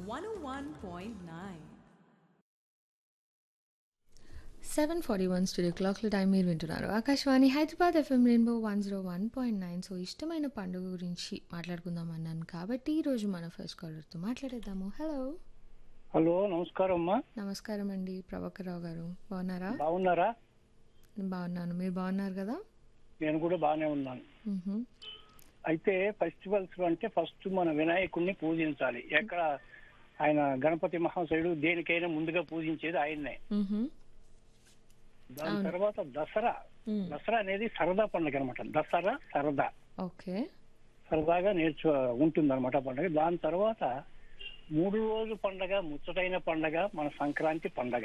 101.9. Seven forty one studio క్లాక్ల time మీరు వింటున్నారు Akashvani Hyderabad FM Rainbow one zero one point nine so ఇష్టమైన పండుగ గురించి మాట్లాడుకుందాం అన్నాను కాబట్టి ఈరోజు మన ఫస్ట్ కాలర్తో మాట్లాడేద్దాము హలో హలో నమస్కారం అమ్మా నమస్కారం అండి ప్రభాకర్ రావు గారు బాగున్నారా బాగున్నారా నేను బాగున్నాను మీరు బాగున్నారు కదా నేను కూడా బాగానే ఉన్నాను మ్హూ. అయితే ఫెస్టివల్స్ అంటే ఫస్ట్ మన వినాయకుడిని పూజించాలి ఎక్కడ ఆయన గణపతి మహాశయుడు దేనికైనా ముందుగా పూజించేది ఆయన్నే మ్హూ. దాని తర్వాత దసరా మ్. దసరా అనేది సరదా పండుగ అనమాట దసరా సరదా ఓకే సరదాగా నేర్చు ఉంటుంది అనమాట పండుగ దాని తర్వాత మూడు రోజు పండగ ముచ్చటైన పండగ మన సంక్రాంతి పండగ